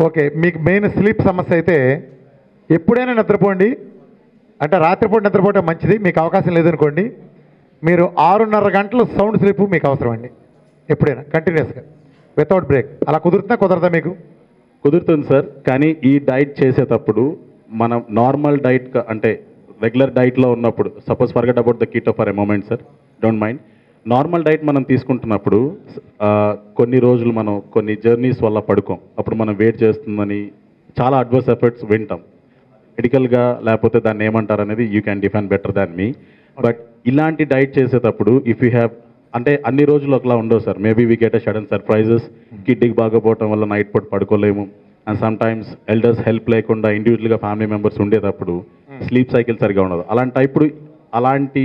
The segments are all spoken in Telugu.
ఓకే మీకు మెయిన్ స్లీప్ సమస్య అయితే ఎప్పుడైనా నిద్రపోండి అంటే రాత్రిపూట నిద్రపోవటం మంచిది మీకు అవకాశం లేదనుకోండి మీరు ఆరున్నర గంటలు సౌండ్ స్లీప్ మీకు అవసరం అండి ఎప్పుడైనా కంటిన్యూస్గా వితౌట్ బ్రేక్ అలా కుదురుతుందా కుదరదా మీకు కుదురుతుంది సార్ కానీ ఈ డైట్ చేసేటప్పుడు మనం నార్మల్ డైట్ క- అంటే రెగ్యులర్ డైట్లో ఉన్నప్పుడు suppose forget about the keto for a moment sir don't mind normal diet మనం తీసుకుంటున్నప్పుడు ఆ, కొన్ని రోజులు మనం కొన్ని జర్నీస్ వల్ల పడుకోం అప్పుడు మనం వెయిట్ చేస్తుందని చాలా అడ్వర్స్ ఎఫెక్ట్స్ వింటాం మెడికల్గా లేకపోతే దాన్ని ఏమంటారు అనేది you can define better than me but ఇలాంటి డైట్ చేసేటప్పుడు ఇఫ్ యూ హ్యావ్ అంటే అన్ని రోజులు ఒకలా ఉండవు sir maybe we get a sudden surprises కిడ్నీకి బాగోపోవటం వల్ల నైట్ పూట పడుకోలేము and sometimes elders help లేకుండా ఇండివిజువల్గా ఫ్యామిలీ మెంబర్స్ ఉండేటప్పుడు స్లీప్ సైకిల్ సరిగా ఉండదు అలాంటి ఇప్పుడు అలాంటి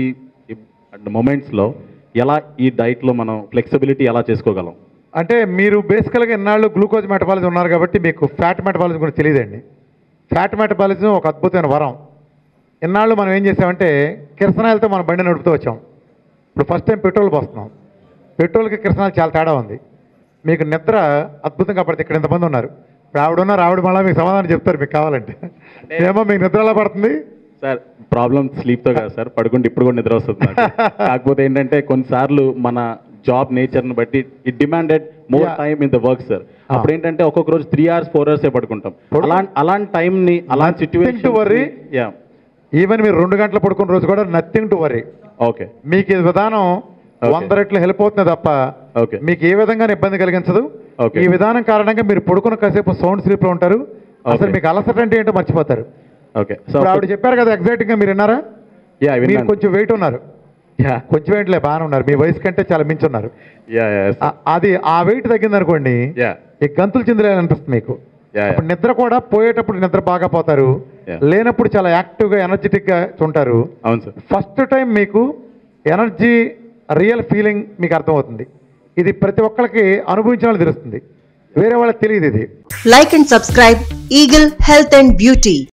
మూమెంట్స్లో ఎలా ఈ డైట్లో మనం ఫ్లెక్సిబిలిటీ ఎలా చేసుకోగలం అంటే మీరు బేసికల్గా ఇన్నాళ్ళు గ్లూకోజ్ మెటబాలిజం ఉన్నారు కాబట్టి మీకు ఫ్యాట్ మెటబాలిజం కూడా తెలియదండి ఫ్యాట్ మెటబాలిజం ఒక అద్భుతమైన వరం ఇన్నాళ్ళు మనం ఏం చేసామంటే కిరసనాయలతో మనం బండి నడుపుతూ వచ్చాం ఇప్పుడు ఫస్ట్ టైం పెట్రోల్ పోస్తున్నాం పెట్రోల్కి కిరసనాలు చాలా తేడా ఉంది మీకు నిద్ర అద్భుతంగా పడుతుంది ఇక్కడ ఇంతమంది ఉన్నారు ఇప్పుడు ఆవిడ ఉన్నారు ఆవిడ మళ్ళీ మీకు సమాధానం చెప్తారు మీకు కావాలంటే ఏమో మీకు నిద్ర ఎలా పడుతుంది సార్ ప్రాబ్లం స్లీప్తో కాదు సార్ పడుకుంటే ఇప్పుడు కూడా నిద్ర వస్తుంది నాకు. కాకపోతే ఏంటంటే కొన్నిసార్లు మన జాబ్ నేచర్ని బట్టి it demanded more Yeah. Time in the work sir అప్పుడు ఏంటంటే ఒక్కొక్క రోజు త్రీ అవర్స్ ఫోర్ అవర్స్ పడుకుంటాం పడుకో- అలాంటి అలాంటి టైంని అలాంటి Nothing to situation worry. Yeah even మీరు రెండు గంటలు పడుకున్న రోజు కూడా నథింగ్ టు వరీ ఓకే మీకు ఈ విధానం Okay. వంద రెట్లు హెల్ప్ అవుతుంది తప్ప ఓకే మీకు ఏ విధంగా ఇబ్బంది కలిగించదు Okay. ఈ విధానం కారణంగా మీరు పడుకున్న కాసేపు సౌండ్ స్లీప్ లో ఉంటారు అసలు Okay. మీకు అలసట అంటే ఏంటో మర్చిపోతారు ఓకే సో ఇప్పుడు ఆవిడ చెప్పారు కదా ఎగ్జైటింగ్ గా మీరు విన్నారా యా మీరు విన్నాను కొంచెం వెయిట్ ఉన్నారు యా కొంచెం వెయిట్లే బాగానే ఉన్నారు మీ వయసు కంటే చాలా మించి ఉన్నారు యా యా ఆ- అది ఆ వెయిట్ తగ్గింది అనుకోండి యా ఈ గంతులు చిందలే అనిపిస్తుంది మీకు యా అప్పుడు నిద్ర కూడా పోయేటప్పుడు నిద్ర బాగా పోతారు Yeah. లేనప్పుడు చాలా యాక్టివ్ గా ఎనర్జెటిక్ గా ఉంటారు అవును సార్ ఫస్ట్ టైం మీకు ఎనర్జీ రియల్ ఫీలింగ్ మీకు అర్థమవుతుంది ఇది ప్రతి ఒక్కరికి అనుభవించిన వాళ్ళు తెలుస్తుంది వేరే వాళ్ళకి తెలియదు ఇది Like and subscribe Eagle Health and Beauty.